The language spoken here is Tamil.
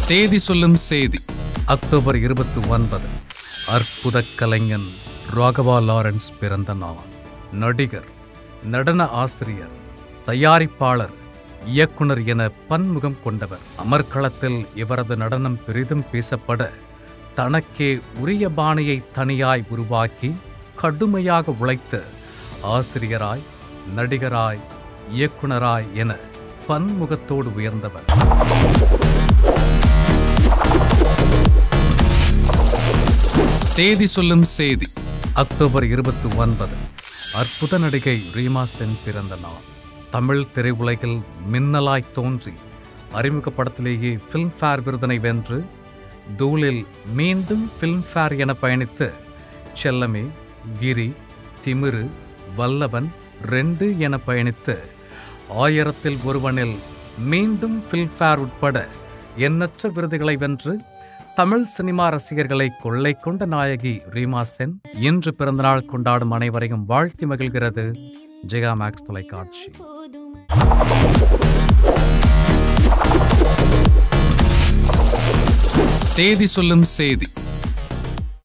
தேதி சொல்லும் செய்தி அக்டோபர் இருபத்தி ஒன்பது அற்புத கலைஞன் ராகவா லாரன்ஸ் பிறந்த நாள் நடிகர் நடன ஆசிரியர் தயாரிப்பாளர் இயக்குனர் என பன்முகம் கொண்டவர் அமர்க்களத்தில் இவரது நடனம் பெரிதும் பேசப்பட தனக்கே உரிய பாணியை தனியாய் உருவாக்கி கடுமையாக உழைத்து ஆசிரியராய் நடிகராய் இயக்குனராய் என பன்முகத்தோடு உயர்ந்தவர் தேதி சொல்லும் செய்தி அக்டோபர் இருபத்தி ஒன்பது அற்புத நடிகை ரீமா சென் பிறந்த நாள் தமிழ் திரையுலகில் மின்னலாய் தோன்றி அறிமுக படத்திலேயே ஃபில்ம்ஃபேர் விருதினை வென்று தூளில் மீண்டும் ஃபில்ம்ஃபேர் என பயணித்து செல்லமே கிரி திமிரு வல்லவன் ரெண்டு என பயணித்து ஆயிரத்தில் ஒருவனில் மீண்டும் ஃபில்ம்ஃபேர் உட்பட எண்ணற்ற விருதுகளை வென்று தமிழ் சினிமா ரசிகர்களை கொள்ளை கொண்ட நாயகி ரீமா சென் இன்று பிறந்தநாள் கொண்டாடும் அனைவரையும் வாழ்த்தி மகிழ்கிறது ஜெகா மேக்ஸ் தொலைக்காட்சி தேதி சொல்லும் செய்தி